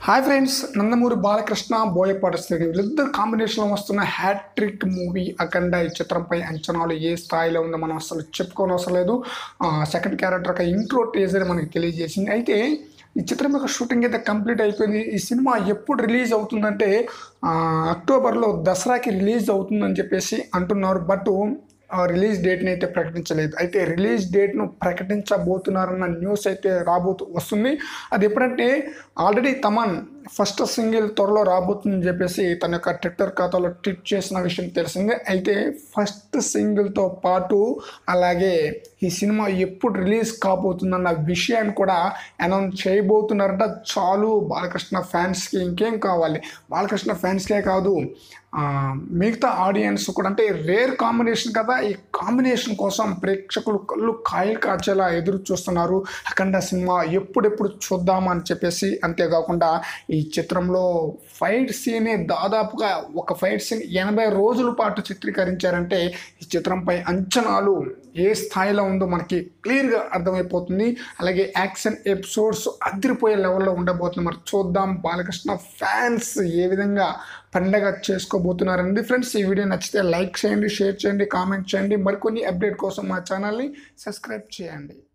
hi friends Nandamuri Balakrishna Boyapati Srini వీళ్ళిద్దరు కాంబినేషన్లో వస్తున్న హ్యాట్రిక్ మూవీ అఖండ ఈ చిత్రంపై అంచనాలు ఏ స్థాయిలో ఉందో మనం అసలు చెప్పుకోని అవసరం లేదు సెకండ్ క్యారెక్టర్ ఒక ఇంట్రో టీజర్ మనకి తెలియజేసింది అయితే ఈ చిత్రం యొక్క షూటింగ్ అయితే కంప్లీట్ అయిపోయింది ఈ సినిమా ఎప్పుడు రిలీజ్ అవుతుందంటే ఆ, అక్టోబర్లో దసరాకి రిలీజ్ అవుతుందని చెప్పేసి అంటున్నారు బట్ రిలీజ్ డేట్ని అయితే ప్రకటించలేదు అయితే రిలీజ్ డేట్ను ప్రకటించబోతున్నారన్న న్యూస్ అయితే రాబోతు వస్తుంది అది ఎప్పుడంటే ఆల్రెడీ తమన్ ఫస్ట్ సింగిల్ త్వరలో రాబోతుందని చెప్పేసి తన యొక్క ట్విట్టర్ ఖాతాలో ట్వీట్ చేసిన విషయం తెలిసిందే అయితే ఫస్ట్ సింగిల్తో పాటు అలాగే ఈ సినిమా ఎప్పుడు రిలీజ్ కాబోతుందన్న విషయాన్ని కూడా అనౌన్స్ చేయబోతున్నారంట చాలు బాలకృష్ణ ఫ్యాన్స్కి ఇంకేం కావాలి బాలకృష్ణ ఫ్యాన్స్కే కాదు ఆ, మిగతా ఆడియన్స్ కూడా అంటే రేర్ కాంబినేషన్ కదా ఈ కాంబినేషన్ కోసం ప్రేక్షకులు కళ్ళు కాయలు కాచేలా ఎదురు చూస్తున్నారు అఖండ సినిమా ఎప్పుడెప్పుడు చూద్దామని చెప్పేసి అంతేకాకుండా ఈ చిత్రంలో ఫైట్ సీనే దాదాపుగా ఒక ఫైట్ సీన్ ఎనభై రోజుల పాటు చిత్రీకరించారంటే ఈ చిత్రంపై అంచనాలు ఏ స్థాయిలో ఉందో మనకి క్లియర్గా అర్థమైపోతుంది అలాగే యాక్షన్ ఎపిసోడ్స్ అదిరిపోయే లెవెల్లో ఉండబోతుంది మరి చూద్దాం బాలకృష్ణ ఫ్యాన్స్ ఏ విధంగా పండగ చేసుకోబోతున్నారండి ఫ్రెండ్స్ ఈ వీడియో నచ్చితే లైక్ చేయండి షేర్ చేయండి కామెంట్ చేయండి మరికొన్ని అప్డేట్ కోసం మా ఛానల్ని సబ్స్క్రైబ్ చేయండి